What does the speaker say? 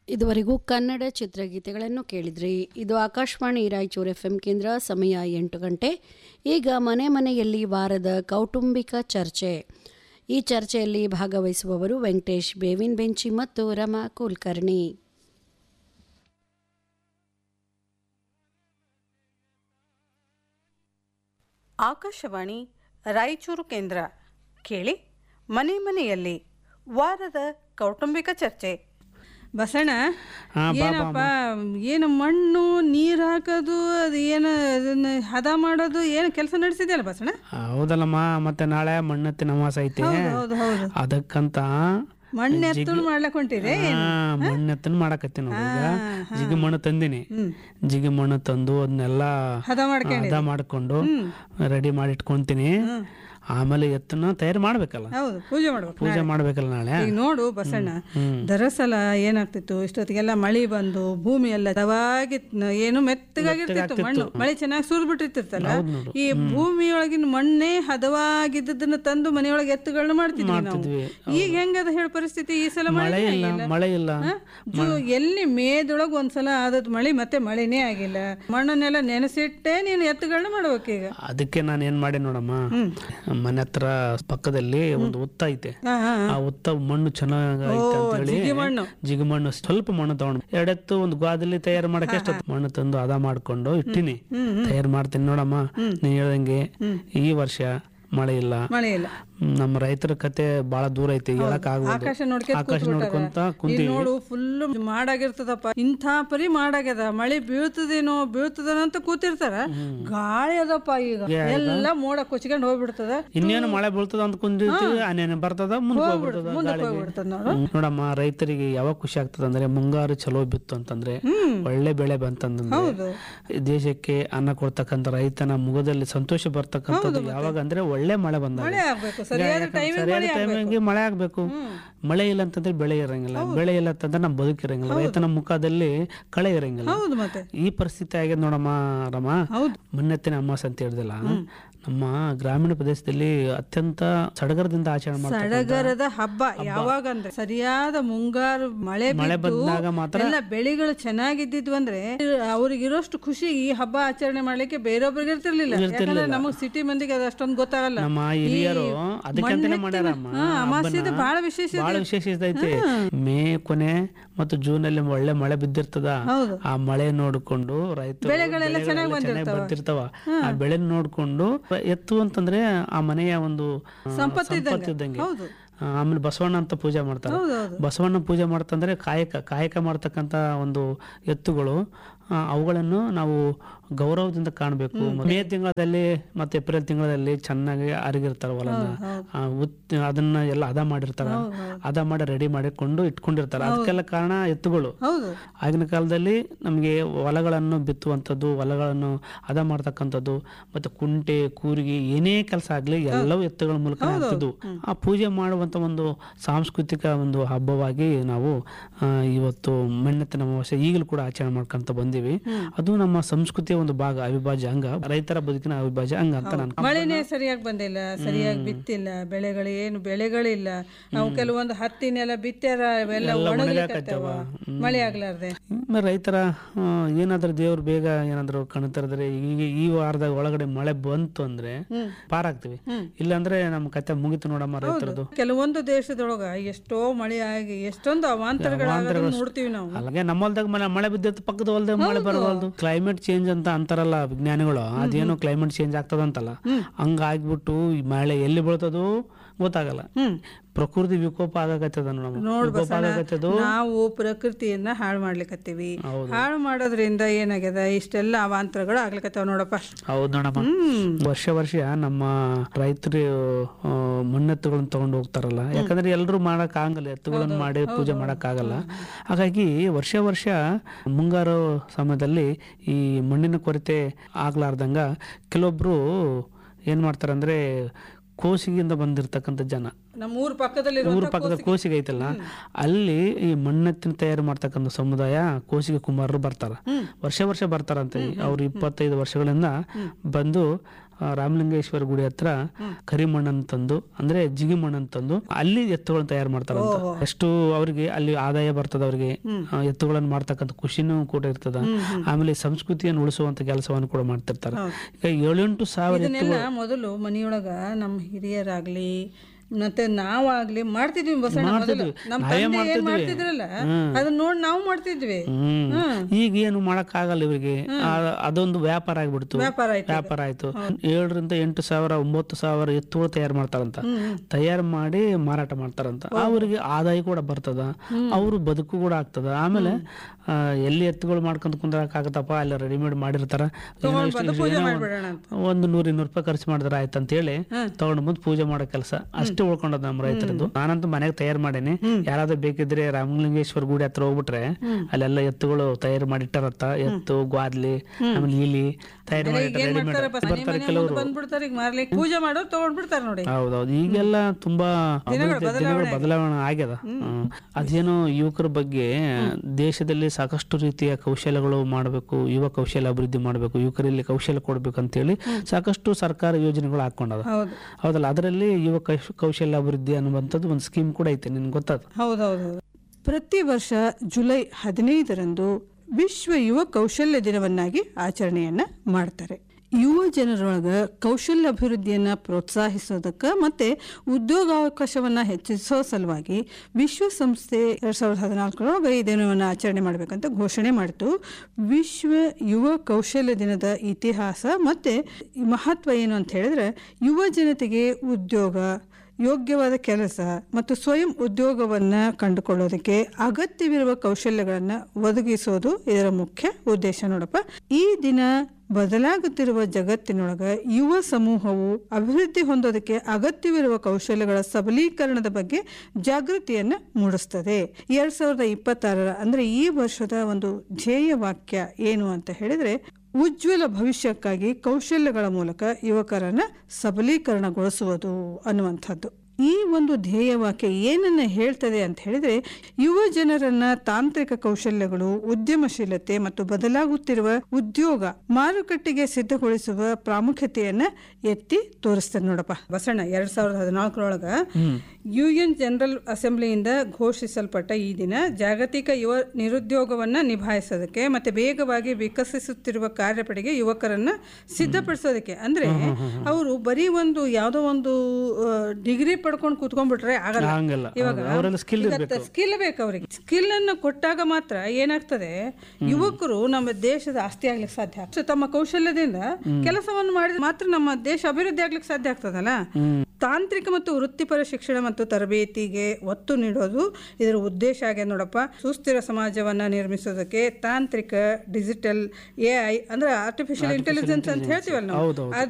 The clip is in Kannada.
ಇದುವರೆಗೂ ಕನ್ನಡ ಚಿತ್ರಗೀತೆಗಳನ್ನು ಕೇಳಿದ್ರಿ ಇದು ಆಕಾಶವಾಣಿ ರಾಯಚೂರು ಎಫ್ ಕೇಂದ್ರ ಸಮಯ ಎಂಟು ಗಂಟೆ ಈಗ ಮನೆ ಮನೆಯಲ್ಲಿ ವಾರದ ಕೌಟುಂಬಿಕ ಚರ್ಚೆ ಈ ಚರ್ಚೆಯಲ್ಲಿ ಭಾಗವಹಿಸುವವರು ವೆಂಕಟೇಶ್ ಬೇವಿನ್ ಬೆಂಚಿ ಮತ್ತು ರಮಾ ಕುಲಕರ್ಣಿ ಆಕಾಶವಾಣಿ ರಾಯಚೂರು ಕೇಂದ್ರ ಕೇಳಿ ಮನೆ ಮನೆಯಲ್ಲಿ ವಾರದ ಕೌಟುಂಬಿಕ ಚರ್ಚೆ ಬಸಣ್ಣ ಹಾ, ಬಾ, ಬಾ, ಏನಪ್ಪ ಏನು ಮಣ್ಣು ನೀರು ಹಾಕೋದು ಅದು ಏನು ಅದನ್ನ ಹದ ಮಾಡೋದು ಏನು ಕೆಲಸ ನಡೆಸಿದೆಯಲ್ಲ ಬಸಣ್ಣ ಹೌದಲ್ಲಮ್ಮ ಮತ್ತೆ ನಾಳೆ ಮಣ್ಣೆತ್ತಿನ ಅಮಾವಾಸ್ಯೆ ಐತೆ ಹೌದು ಹೌದು ಅದಕ್ಕಂತ ಮಣ್ಣು ಎತ್ತಲು ಮಾಡ್ಲಕ್ ಹೊಂಟಿರಿ ಮಣ್ಣೆತ್ತನ ಮಾಡಕತ್ತಿ ನೋಡಿ ಈಗ ಜಿಗಿ ಮಣ್ಣು ತಂದಿನಿ ಜಿಗಿ ಮಣ್ಣು ತಂದು ಅದನ್ನೆಲ್ಲ ಹದ ಮಾಡ್ಕೊಂಡು ಹದ ಮಾಡ್ಕೊಂಡು ರೆಡಿ ಮಾಡಿ ಇಟ್ಕೊಂತೀನಿ ಆಮೇಲೆ ಎತ್ತನ್ನ ತಯಾರು ಮಾಡ್ಬೇಕಲ್ಲ ಹೌದು ಪೂಜೆ ಮಾಡ್ಬೇಕು ಪೂಜೆ ಮಾಡ್ಬೇಕಲ್ಲ ನಾಳೆ ಈಗ ನೋಡು ಬಸಣ್ಣ ದರಸಲ ಏನಾಗ್ತಿತ್ತು ಇಷ್ಟೊತ್ತಿಗೆಲ್ಲ ಮಳಿ ಬಂದು ಭೂಮಿ ಎಲ್ಲ ದವಾಗಿ ಏನು ಮೆತ್ತಗಾಗಿರ್ತಿತ್ತು ಮಣ್ಣು ಮಳೆ ಚೆನ್ನಾಗಿ ಸುರಿದು ಬಿಟ್ಟಿರ್ತಲ್ಲ ಈ ಭೂಮಿಯೊಳಗಿನ ಮಣ್ಣೇ ಹದವಾಗಿದ್ದದನ್ನ ತಂದು ಮನೆಯೊಳಗೆ ಎತ್ತುಗಳನ್ನ ಮಾಡ್ತಿದ್ವಿ ನಾವು ಈಗ ಹೆಂಗದ ಹೇಳ ಪರಿಸ್ಥಿತಿ ಈ ಸಲ ಮಳೆ ಮಳೆ ಇಲ್ಲ ಮಳೆ ಇಲ್ಲ ಎಲ್ಲಿ ಮೇದೊಳಗ್ ಒಂದ್ಸಲ ಆದದ್ ಮಳಿ ಮತ್ತೆ ಮಳೆನೇ ಆಗಿಲ್ಲ ಮಣ್ಣನ್ನೆಲ್ಲ ನೆನೆಸಿಟ್ಟೆ ನೀನು ಎತ್ತುಗಳನ್ನ ಮಾಡ್ಬೇಕೀಗ ಅದಕ್ಕೆ ನಾನು ಏನ್ ಮಾಡಿ ನೋಡಮ್ಮ ಮನೆ ಹತ್ರ ಪಕ್ಕದಲ್ಲಿ ಒಂದು ಉತ್ತ ಐತೆ ಹಾ ಹಾ ಆ ಉತ್ತ ಮಣ್ಣು ಚೆನ್ನಾಗಿ ಐತೆ ಅಂತ ಹೇಳಿ ಜಿಗಿ ಮಣ್ಣು. ಜಿಗಿ ಮಣ್ಣು ಸ್ವಲ್ಪ ಮಣ್ಣು ತಗೊಂಡು ಎರಡೆತ್ತು ಒಂದು ಗಾದಲ್ಲಿ ತಯಾರು ಮಾಡಕ್ಕೆ ಎಷ್ಟು ಮಣ್ಣು ತಂದು ಹದ ಮಾಡ್ಕೊಂಡು ಇಟ್ಟಿನಿ ತಯಾರು ಮಾಡ್ತೀನಿ ನೋಡಮ್ಮ ನೀನ್ ಹೇಳ್ದಂಗೆ ಈ ವರ್ಷ ಮಳೆ ಇಲ್ಲ ಮಳೆ ಇಲ್ಲ ನಮ್ಮ ರೈತರ ಕತೆ ಬಹಳ ದೂರ ಐತಿ ಹೇಳಕ್ ಆಗ್ಬೋದು ಆಕಾಶ ನೋಡ್ಕೊಂತ ಆಕಾಶ ನೋಡ್ಕೊಂತ ಈಗ ಕುಂತೀವಿ ನೋಡು ಫುಲ್ ಮಾಡಾಗಿರ್ತದಪ್ಪ ಇಂಥ ಪರಿ ಮಾಡಾಗ್ಯದ ಮಳೆ ಬೀಳ್ತದೇನೋ ಬೀಳ್ತದೇನೋ ಅಂತ ಕೂತಿರ್ತಾರ ಗಾಳಿ ಅದಪ್ಪ ಈಗ ಎಲ್ಲ ಮೋಡ ಕೊಚ್ಕೊಂಡ್ ಹೋಗ್ಬಿಡ್ತದ ಇನ್ನೇನು ಮಳೆ ಬೀಳ್ತದ ಅಂತ ಕುಂದಿರ್ತೀವಿ ಅನ್ನೇನು ಬರ್ತದ ಮುಂದೆ ಹೋಗ್ಬಿಡ್ತದ ಗಾಳಿಗೆ ಹೋಗ್ಬಿಡ್ತದ ನೋಡು ಹ್ಮ್. ನೋಡಮ್ಮ ರೈತರಿಗೆ ಯಾವಾಗ ಖುಷಿ ಆಗ್ತದ ಅಂದ್ರೆ ಮುಂಗಾರು ಚಲೋ ಬಿತ್ತು ಅಂತಂದ್ರೆ ಒಳ್ಳೆ ಬೆಳೆ ಬಂತಂದ್ರೆ ದೇಶಕ್ಕೆ ಅನ್ನ ಕೊಡ್ತಕ್ಕಂಥ ರೈತನ ಮುಖದಲ್ಲಿ ಸಂತೋಷ ಬರ್ತಕ್ಕಂಥದ್ದು ಯಾವಾಗ ಅಂದ್ರೆ ಒಳ್ಳೆ ಮಳೆ ಬಂದಾಗ ಮಳೆ ಆಗ್ಬೇಕು ಸರಿಯಾದ ಟೈಮಿಗೆ ಸರಿಯಾದ ಟೈಮಿಗೆ ಮಳೆ ಆಗ್ಬೇಕು ಮಳೆ ಇಲ್ಲ ಅಂತಂದ್ರೆ ಬೆಳೆ ಇರಂಗಿಲ್ಲ ಬೆಳೆ ಇಲ್ಲ ಅಂತಂದ್ರೆ ನಮ್ಮ ಬದುಕಿರಂಗಿಲ್ಲ ರೈತನ ಮುಖದಲ್ಲಿ ಕಳೆ ಇರಂಗಿಲ್ಲ ಹೌದು ಮತ್ತೆ ಈ ಪರಿಸ್ಥಿತಿ ಆಗಿದೆ ನೋಡಮ್ಮ ರಮ ಹೌದು ಮುನ್ನೆತ್ತಿನ ಅಮಾವಾಸ್ಯೆ ಅಂತ ಹೇಳಿದಿಲ್ಲ ನಮ್ಮ ಗ್ರಾಮೀಣ ಪ್ರದೇಶದಲ್ಲಿ ಅತ್ಯಂತ ಸಡಗರದಿಂದ ಆಚರಣೆ ಮಾಡ್ತಾರೆ ಸಡಗರದ ಹಬ್ಬ ಯಾವಾಗ ಅಂದ್ರೆ ಸರಿಯಾದ ಮುಂಗಾರು ಮಳೆ ಮಳೆ ಬಿದ್ದು ಬಂದಾಗ ಮಾತ್ರ ಎಲ್ಲ ಬೆಳೆಗಳು ಚೆನ್ನಾಗಿದ್ದಿದ್ವು ಅಂದ್ರೆ ಅವ್ರಿಗೆ ಇರೋಷ್ಟು ಖುಷಿ ಈ ಹಬ್ಬ ಆಚರಣೆ ಮಾಡ್ಲಿಕ್ಕೆ ಬೇರೊಬ್ರಿಗೆ ಇರ್ತಿರ್ಲಿಲ್ಲ ಯಾಕಂದ್ರೆ ನಮಗ್ ಸಿಟಿ ಮಂದಿಗೆ ಅದು ಅಷ್ಟೊಂದು ಗೊತ್ತಾಗಲ್ಲ ನಮ್ಮ ಹಿರಿಯರು ಅದಕ್ಕಂತಾನೆ ಮಾಡ್ಯಾರಮ್ಮ ಹಾ, ಅಮಾವಾಸ್ಯೆದು ಬಹಳ ವಿಶೇಷ ಬಹಳ ವಿಶೇಷ ಐತೆ ಮೇ ಕೊನೆ ಮತ್ತು ಜೂನ್ ಅಲ್ಲಿ ಒಳ್ಳೆ ಮಳೆ ಬಿದ್ದಿರ್ತದ ಹೌದು. ಆ ಮಳೆ ನೋಡ್ಕೊಂಡು ರೈತರು ಬೆಳೆಗಳೆಲ್ಲ ಚೆನ್ನಾಗಿ ಚೆನ್ನಾಗಿ ಬಂದಿರ್ತಾವ ಆ ಬೆಳೆ ನೋಡ್ಕೊಂಡು ಎತ್ತು ಅಂತಂದ್ರೆ ಆ ಮನೆಯ ಒಂದು ಆ, ಸಂಪತ್ತು ಸಂಪತ್ತು ಇದ್ದಂಗೆ ಹೌದು ಆ, ಆಮೇಲೆ ಬಸವಣ್ಣ ಅಂತ ಪೂಜೆ ಮಾಡ್ತಾರೆ ಹೌದೌದು ಬಸವಣ್ಣ ಪೂಜೆ ಮಾಡ್ತಂದ್ರೆ ಕಾಯಕ ಕಾಯಕ ಮಾಡ್ತಕ್ಕಂಥ ಒಂದು ಎತ್ತುಗಳು ಆ, ಅವುಗಳನ್ನು ನಾವು ಗೌರವದಿಂದ ಕಾಣಬೇಕು ಮೇ ತಿಂಗಳಲ್ಲಿ ಮತ್ತೆ ಏಪ್ರಿಲ್ ತಿಂಗಳಲ್ಲಿ ಚೆನ್ನಾಗಿ ಅರಗಿರ್ತಾರ ಹೊಲನ ಆ, ಉತ್ ಅದನ್ನ ಎಲ್ಲ ಹದ ಮಾಡಿರ್ತಾರ ಹದ ಮಾಡಿ ರೆಡಿ ಮಾಡಿಕೊಂಡು ಇಟ್ಕೊಂಡಿರ್ತಾರ ಅದಕ್ಕೆಲ್ಲ ಕಾರಣ ಎತ್ತುಗಳು ಹೌದು ಆಗಿನ ಕಾಲದಲ್ಲಿ ನಮಗೆ ಹೊಲಗಳನ್ನು ಬಿತ್ತುವಂಥದ್ದು ಹೊಲಗಳನ್ನು ಹದ ಮಾಡ್ತಕ್ಕಂಥದ್ದು ಮತ್ತೆ ಕುಂಟೆ ಕೂರಿಗೆ ಏನೇ ಕೆಲಸ ಆಗ್ಲಿ ಎಲ್ಲವೂ ಎತ್ತುಗಳ ಮೂಲಕ ಆಗ್ತಿದ್ವು ಆ ಪೂಜೆ ಮಾಡುವಂತ ಒಂದು ಸಾಂಸ್ಕೃತಿಕ ಒಂದು ಹಬ್ಬವಾಗಿ ನಾವು ಆ, ಇವತ್ತು ಮಣ್ಣೆತ್ತಿನ ಅಮಾವಾಸ್ಯೆ ಈಗಲೂ ಕೂಡ ಆಚರಣೆ ಮಾಡ್ಕೊಂತ ಬಂದೀವಿ ಅದು ನಮ್ಮ ಸಂಸ್ಕೃತಿಯ ಒಂದು ಭಾಗ ಅವಿಭಾಜ್ಯ ಅಂಗ ರೈತರ ಬದುಕಿನ ಅವಿಭಾಜ್ಯ ಅಂಗ ಅಂತ ನಾನು ಮಳೆನೇ ಸರಿಯಾಗಿ ಬಂದಿಲ್ಲ ಸರಿಯಾಗಿ ಬಿತ್ತಿಲ್ಲ ಬೆಳೆಗಳು ಏನು ಬೆಳೆಗಳಿಲ್ಲ ನಾವು ಕೆಲವೊಂದು ಹತ್ತಿನೆಲ್ಲ ಬಿತ್ತಾರ ಅವೆಲ್ಲ ಒಣಗ್ಲಿಕತ್ತಾವ ಮಳೆ ಆಗ್ಲಾರ್ದೆ ಇನ್ನು ರೈತರ ಆ, ಏನಾದ್ರೂ ದೇವ್ರು ಬೇಗ ಏನಾದ್ರು ಕಣ್ತರದ್ರೆ ಈಗ ಈ ವಾರದಾಗ ಒಳಗಡೆ ಮಳೆ ಬಂತು ಅಂದ್ರೆ ಪಾರಾಗ್ತೀವಿ ಇಲ್ಲಾಂದ್ರೆ ನಮ್ಮ ಕತೆ ಮುಗಿತು ನೋಡಮ್ಮ ರೈತರದು ಕೆಲವೊಂದು ದೇಶದೊಳಗ ಎಷ್ಟೋ ಮಳೆ ಆಗಿ ಎಷ್ಟೊಂದು ಅವಾಂತರಗಳಾಗೋದನ್ನ ನೋಡ್ತೀವಿ ನಾವು ಅಲ್ಲಿಗೆ ನಮ್ಮ ಹೊಲ್ದಾಗ ಮಳೆ ಮಳೆ ಬಿದ್ದಿತ್ತು ಪಕ್ಕದ ಹೊಲ್ದಾಗ ಮಳೆ ಬರಬಾರ್ದು ಕ್ಲೈಮೇಟ್ ಚೇಂಜ್ ಅಂತ ಅಂತಾರಲ್ಲ ವಿಜ್ಞಾನಿಗಳು ಅದೇನು ಕ್ಲೈಮೇಟ್ ಚೇಂಜ್ ಆಗ್ತದಂತಲ್ಲ ಹಂಗ ಆಗ್ಬಿಟ್ಟು ಈ ಮಳೆ ಎಲ್ಲಿ ಬೀಳ್ತದೋ ಗೊತ್ತಾಗಲ್ಲ ಪ್ರಕೃತಿ ವಿಕೋಪ ಆಗಕತ್ತದ ನಮ್ಮ ವಿಕೋಪ ಆಗಕತ್ತದು ನಾವು ಪ್ರಕೃತಿಯನ್ನ ಹಾಳು ಮಾಡ್ಲಿಕತ್ತೀವಿ ಹೌದು. ಹಾಳು ಮಾಡೋದ್ರಿಂದ ಏನಾಗ್ಯದ ಇಷ್ಟೆಲ್ಲ ಅವಾಂತರಗಳು ಆಗ್ಲಿಕತ್ತಾವ ನೋಡಪ್ಪ ಹೌದು ನೋಡಮ್ಮ ವರ್ಷ ವರ್ಷ ನಮ್ಮ ರೈತರು ಆ, ಮಣ್ಣೆತ್ತುಗಳನ್ನ ತಗೊಂಡು ಹೋಗ್ತಾರಲ್ಲ ಯಾಕಂದ್ರೆ ಎಲ್ಲರೂ ಮಾಡಕ್ ಆಗಲ್ಲ ಎತ್ತುಗಳನ್ನ ಮಾಡಿ ಪೂಜೆ ಮಾಡಕ್ ಆಗಲ್ಲ ಹಾಗಾಗಿ ವರ್ಷ ವರ್ಷ ಮುಂಗಾರು ಸಮಯದಲ್ಲಿ ಈ ಮಣ್ಣಿನ ಕೊರತೆ ಆಗ್ಲಾರ್ದಂಗ ಕೆಲವೊಬ್ರು ಏನ್ ಮಾಡ್ತಾರಂದ್ರೆ ಕೋಸಿಗಿಂದ ಬಂದಿರ್ತಕ್ಕಂಥ ಜನ ನಮ್ಮ ಊರ್ ಪಕ್ಕದಲ್ಲಿ ಊರ ಪಕ್ಕದ ಕೋಸಿಗೆ ಐತಲ್ಲ ಅಲ್ಲಿ ಈ ಮಣ್ಣೆತ್ತಿನ ತಯಾರು ಮಾಡ್ತಕ್ಕಂಥ ಸಮುದಾಯ ಕೋಸಿಗೆ ಕುಮಾರರು ಬರ್ತಾರ ವರ್ಷ ವರ್ಷ ಬರ್ತಾರಂತೆ ಅವ್ರು ಇಪ್ಪತ್ತೈದು ವರ್ಷಗಳಿಂದ ಬಂದು ಆ, ರಾಮಲಿಂಗೇಶ್ವರ ಗುಡಿ ಹತ್ರ ಕರಿಮಣ್ಣನ್ನು ತಂದು ಅಂದ್ರೆ ಜಿಗಿ ಮಣ್ಣನ್ನು ತಂದು ಅಲ್ಲಿ ಎತ್ತುಗಳನ್ನ ತಯಾರು ಮಾಡ್ತಾರಂತ ಎಷ್ಟು ಅವರಿಗೆ ಅಲ್ಲಿ ಆದಾಯ ಬರ್ತದ ಅವರಿಗೆ ಎತ್ತುಗಳನ್ನು ಮಾಡ್ತಕ್ಕಂಥ ಖುಷಿನೂ ಕೂಡ ಇರ್ತದ ಆಮೇಲೆ ಈ ಸಂಸ್ಕೃತಿಯನ್ನು ಉಳಿಸುವಂತ ಕೆಲಸವನ್ನು ಕೂಡ ಮಾಡ್ತಿರ್ತಾರೆ ಈಗ ಏಳೆಂಟು ಸಾವಿರ ಇದನ್ನೆಲ್ಲ ಮೊದಲು ಮನಿಯೊಳಗ ನಮ್ಮ ಹಿರಿಯರಾಗ್ಲಿ ಮತ್ತೆ ನಾವಾಗ್ಲಿ ಮಾಡ್ತಿದ್ವಿ ಬಸಣ್ಣ ಮೊದಲು ಮಾಡ್ತಿದ್ವಿ. ನಮ್ಮ ನಾವೇ ತಂದೆ ಏನ್ ಮಾಡ್ತಿದ್ವಿ. ಮಾಡ್ತಿದ್ರಲ್ಲ ಅದನ್ನ ನೋಡಿ ನಾವು ಮಾಡ್ತಿದ್ವಿ ಹ್ಮ್ ಈಗ ಏನು ಮಾಡಕ್ ಆಗಲ್ಲ ಇವರಿಗೆ ಅದೊಂದು ವ್ಯಾಪಾರ ಆಗ್ಬಿಡ್ತು ವ್ಯಾಪಾರ ಆಯ್ತು ವ್ಯಾಪಾರ ಆಯ್ತು ಏಳರಿಂದ ಎಂಟು ಸಾವಿರ ಒಂಬತ್ತು ಸಾವಿರ ಎತ್ತುಗಳು ತಯಾರು ಮಾಡ್ತಾರಂತ ತಯಾರು ಮಾಡಿ ಮಾರಾಟ ಮಾಡ್ತಾರಂತ ಅವರಿಗೆ ಆದಾಯ ಕೂಡ ಬರ್ತದ ಅವರು ಬದುಕು ಕೂಡ ಆಗ್ತದ ಆಮೇಲೆ ಆ, ಎಲ್ಲಿ ಎತ್ತುಗಳು ಮಾಡ್ಕೊಂಡ್ ಕುಂದ್ರಕ್ ಆಗತ್ತಪ್ಪ ಅಲ್ಲಿ ರೆಡಿಮೇಡ್ ಮಾಡಿರ್ತಾರ ಏನೋ ಇಷ್ಟು- ಬಂದು ಇಷ್ಟು ಪೂಜೆ ಏನೋ ಮಾಡ್ಬಿಡೋಣ ಅಂತ ಒಂದು ನೂರ ಇನ್ನೂರು ರೂಪಾಯಿ ಖರ್ಚು ಮಾಡಿದ್ರೆ ಆಯ್ತು ಅಂತ ಹೇಳಿ ತಗೊಂಡ್ ಬಂದು ಪೂಜೆ ಮಾಡೋ ಕೆಲಸ ಅಷ್ಟೇ ಉಳ್ಕೊಂಡದ ನಮ್ಮ ರೈತರದ್ದು ನಾನಂತೂ ಮನೆಗೆ ತಯಾರು ಮಾಡೇನಿ ಯಾರಾದ್ರೂ ಬೇಕಿದ್ರೆ ರಾಮಲಿಂಗೇಶ್ವರ ಗುಡಿ ಹತ್ರ ಹೋಗ್ಬಿಟ್ರೆ ಅಲ್ಲೆಲ್ಲ ಎತ್ತುಗಳು ತಯಾರು ಮಾಡಿಟ್ಟಾರತ್ತ ಎತ್ತು ಗ್ವಾದ್ಲಿ ಆಮೇಲೆ ಇಲಿ ತಯಾರು ಮಾಡಿಟ್ಟಾರೆ ಏನ್ ರೆಡಿಮೇಡ್ ಮಾಡ್ತಾರಪ್ಪ ಮನೆ ಬರ್ತಾರೆ ಮನೆ ಕೆಲವರು ಮುಂದೆ ಬಂದ್ಬಿಡ್ತಾರೆ ಈಗ ಮಾರ್ಲಿಕ್ಕೆ ಪೂಜೆ ಮಾಡೋರು ತಗೊಂಡ್ಬಿಡ್ತಾರೆ ನೋಡಿ ಹೌದೌದು ಈಗೆಲ್ಲ ತುಂಬಾ ಅಭಿವೃದ್ಧಿ ದಿನಗಳು ಬದಲಾವಣೆ ಆಗ್ಯದ ಹ್ಮ್. ಅದೇನೋ ಯುವಕರ ಬಗ್ಗೆ ದೇಶದಲ್ಲಿ ಸಾಕಷ್ಟು ರೀತಿಯ ಕೌಶಲ್ಯಗಳು ಮಾಡಬೇಕು ಯುವ ಕೌಶಲ್ಯ ಅಭಿವೃದ್ಧಿ ಮಾಡಬೇಕು ಯುವಕರಲ್ಲಿ ಕೌಶಲ್ಯ ಕೊಡ್ಬೇಕು ಅಂತೇಳಿ ಸಾಕಷ್ಟು ಸರ್ಕಾರ ಯೋಜನೆಗಳು ಹಾಕೊಂಡದ ಹೌದು ಹೌದಲ್ಲ ಅದರಲ್ಲಿ ಯುವ ಕೌಶ- ಕೌಶಲ್ಯ ಅಭಿವೃದ್ಧಿ ಅನ್ನುವಂಥದ್ದು ಒಂದು ಸ್ಕೀಮ್ ಕೂಡ ಐತೆ ನಿನ್ಗೆ ಗೊತ್ತದ ಹೌದೌದು ಪ್ರತಿ ವರ್ಷ ಜುಲೈ ಹದಿನೈದರಂದು ವಿಶ್ವ ಯುವ ಕೌಶಲ್ಯ ದಿನವನ್ನಾಗಿ ಆಚರಣೆಯನ್ನ ಮಾಡ್ತಾರೆ ಯುವ ಜನರೊಳಗ ಕೌಶಲ್ಯ ಅಭಿವೃದ್ಧಿಯನ್ನ ಪ್ರೋತ್ಸಾಹಿಸೋದಕ್ಕೆ ಮತ್ತೆ ಉದ್ಯೋಗಾವಕಾಶವನ್ನ ಹೆಚ್ಚಿಸೋ ಸಲುವಾಗಿ ವಿಶ್ವಸಂಸ್ಥೆ ಎರಡ್ ಸಾವಿರದ ಹದಿನಾಲ್ಕರೊಳಗೆ ಈ ದಿನವನ್ನು ಆಚರಣೆ ಮಾಡಬೇಕಂತ ಘೋಷಣೆ ಮಾಡಿತು ವಿಶ್ವ ಯುವ ಕೌಶಲ್ಯ ದಿನದ ಇತಿಹಾಸ ಮತ್ತೆ ಈ ಮಹತ್ವ ಏನು ಅಂತ ಹೇಳಿದ್ರೆ ಯುವ ಜನತೆಗೆ ಉದ್ಯೋಗ ಯೋಗ್ಯವಾದ ಕೆಲಸ ಮತ್ತು ಸ್ವಯಂ ಉದ್ಯೋಗವನ್ನು ಕಂಡುಕೊಳ್ಳೋದಕ್ಕೆ ಅಗತ್ಯವಿರುವ ಕೌಶಲ್ಯಗಳನ್ನು ಒದಗಿಸೋದು ಇದರ ಮುಖ್ಯ ಉದ್ದೇಶ ನೋಡಪ್ಪ ಈ ದಿನ ಬದಲಾಗುತ್ತಿರುವ ಜಗತ್ತಿನೊಳಗ ಯುವ ಸಮೂಹವು ಅಭಿವೃದ್ಧಿ ಹೊಂದೋದಕ್ಕೆ ಅಗತ್ಯವಿರುವ ಕೌಶಲ್ಯಗಳ ಸಬಲೀಕರಣದ ಬಗ್ಗೆ ಜಾಗೃತಿಯನ್ನ ಮೂಡಿಸ್ತದೆ ಎರಡ್ ಸಾವಿರದ ಇಪ್ಪತ್ತಾರರ ಅಂದ್ರೆ ಈ ವರ್ಷದ ಒಂದು ಧ್ಯೇಯ ವಾಕ್ಯ ಏನು ಅಂತ ಹೇಳಿದ್ರೆ ಉಜ್ವಲ ಭವಿಷ್ಯಕ್ಕಾಗಿ ಕೌಶಲ್ಯಗಳ ಮೂಲಕ ಯುವಕರನ್ನ ಸಬಲೀಕರಣಗೊಳಿಸುವುದು ಅನ್ನುವಂಥದ್ದು ಈ ಒಂದು ಧ್ಯೇಯವಾಕ್ಯ ಏನನ್ನ ಹೇಳ್ತದೆ ಅಂತ ಹೇಳಿದ್ರೆ ಯುವ ಜನರನ್ನ ತಾಂತ್ರಿಕ ಕೌಶಲ್ಯಗಳು ಉದ್ಯಮಶೀಲತೆ ಮತ್ತು ಬದಲಾಗುತ್ತಿರುವ ಉದ್ಯೋಗ ಮಾರುಕಟ್ಟೆಗೆ ಸಿದ್ಧಗೊಳಿಸುವ ಪ್ರಾಮುಖ್ಯತೆಯನ್ನ ಎತ್ತಿ ತೋರಿಸ್ತದೆ ನೋಡಪ್ಪ ಬಸಣ್ಣ ಎರಡ್ ಸಾವಿರದ ಹದಿನಾಲ್ಕರೊಳಗ ಯುಎನ್ ಜನರಲ್ ಅಸೆಂಬ್ಲಿಯಿಂದ ಘೋಷಿಸಲ್ಪಟ್ಟ ಈ ದಿನ ಜಾಗತಿಕ ಯುವ ನಿರುದ್ಯೋಗವನ್ನ ನಿಭಾಯಿಸೋದಕ್ಕೆ ಮತ್ತೆ ವೇಗವಾಗಿ ವಿಕಸಿಸುತ್ತಿರುವ ಕಾರ್ಯಪಡೆಗೆ ಯುವಕರನ್ನ ಸಿದ್ಧಪಡಿಸೋದಕ್ಕೆ ಅಂದ್ರೆ ಅವರು ಬರೀ ಒಂದು ಯಾವುದೋ ಒಂದು ಡಿಗ್ರಿ ಪಡ್ಕೊಂಡು ಕೂತ್ಕೊಂಡ್ಬಿಟ್ರೆ ಆಗಲ್ಲ ಹಂಗಲ್ಲ ಇವಾಗ ಅವರೆಲ್ಲ ಸ್ಕಿಲ್ ಇರ್ಬೇಕು ಸ್ಕಿಲ್ ಬೇಕು ಅವರಿಗೆ ಸ್ಕಿಲ್ ಅನ್ನು ಕೊಟ್ಟಾಗ ಮಾತ್ರ ಏನಾಗ್ತದೆ ಯುವಕರು ನಮ್ಮ ದೇಶದ ಆಸ್ತಿ ಆಗ್ಲಿಕ್ಕೆ ಸಾಧ್ಯ ಸೊ ತಮ್ಮ ಕೌಶಲ್ಯದಿಂದ ಕೆಲಸವನ್ನು ಮಾಡಿದ್ರೆ ಮಾತ್ರ ನಮ್ಮ ದೇಶ ಅಭಿವೃದ್ಧಿ ಆಗ್ಲಿಕ್ಕೆ ಸಾಧ್ಯ ಆಗ್ತದಲ್ಲ ತಾಂತ್ರಿಕ ಮತ್ತು ವೃತ್ತಿಪರ ಶಿಕ್ಷಣ ಮತ್ತು ತರಬೇತಿಗೆ ಒತ್ತು ನೀಡೋದು ಇದರ ಉದ್ದೇಶ ಆಗ್ಯದ ನೋಡಪ್ಪ ಸುಸ್ಥಿರ ಸಮಾಜವನ್ನ ನಿರ್ಮಿಸೋದಕ್ಕೆ ತಾಂತ್ರಿಕ ಡಿಜಿಟಲ್ ಎ ಐ ಅಂದ್ರೆ ಆರ್ಟಿಫಿಷಿಯಲ್ ಇಂಟೆಲಿಜೆನ್ಸ್ ಅಂತ ಹೇಳ್ತೀವಲ್ಲ ನಾವು ಹೌದೌದು. ಅದ್